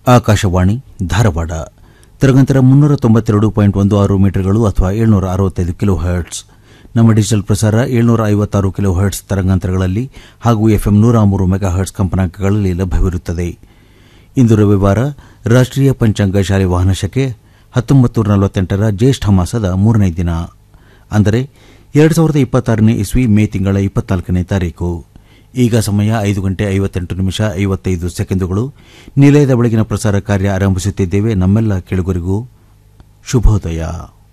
ಆಕಾಶವಾಣಿ ಧಾರವಾಡ ತರಂಗಾಂತರ ಮುನ್ನೂರ ತೊಂಬತ್ತೆರಡು ಪಾಯಿಂಟ್ ಒಂದು ಆರು ಮೀಟರ್ಗಳು ಅಥವಾ ಏಳ್ನೂರ ಅರವತ್ತೈದು ಕಿಲೋ ಹರ್ಟ್ಸ್ ನಮ್ಮ ಡಿಜಿಟಲ್ ಪ್ರಸಾರ ಏಳ್ನೂರ ಐವತ್ತಾರು ಕಿಲೋ ಹರ್ಟ್ಸ್ ತರಂಗಾಂತರಗಳಲ್ಲಿ ಹಾಗೂ ಎಫ್ಎಂ ನೂರ ಮೂರು ಮೆಗಾ ಹರ್ಟ್ಸ್ ಕಂಪನಾಂಕಗಳಲ್ಲಿ ಲಭ್ಯವಿರುತ್ತದೆ ಇಂದು ರವಿವಾರ ರಾಷ್ಟ್ರೀಯ ಪಂಚಾಂಗ ಶಾಲೆ ವಾಹನ ಶಕೆ ಹತ್ತೊಂಬತ್ತು ನಲವತ್ತೆಂಟರ ಜ್ಯೇಷ್ಠ ಮಾಸದ ಮೂರನೇ ದಿನ ಅಂದರೆ ಎರಡು ಸಾವಿರದ ಇಪ್ಪತ್ತಾರನೇ ಇಸ್ವಿ ಮೇ ತಿಂಗಳ ಇಪ್ಪತ್ನಾಲ್ಕನೇ ತಾರೀಕು ಈಗ ಸಮಯ ಐದು ಗಂಟೆ ಐವತ್ತೆಂಟು ನಿಮಿಷ ಐವತ್ತೈದು ಸೆಕೆಂಡುಗಳು ನಿಲಯದ ಬೆಳಗಿನ ಪ್ರಸಾರ ಕಾರ್ಯ ಆರಂಭಿಸುತ್ತಿದ್ದೇವೆ ನಮ್ಮೆಲ್ಲ ಕೆಳಗರಿಗೂ ಶುಭೋದಯ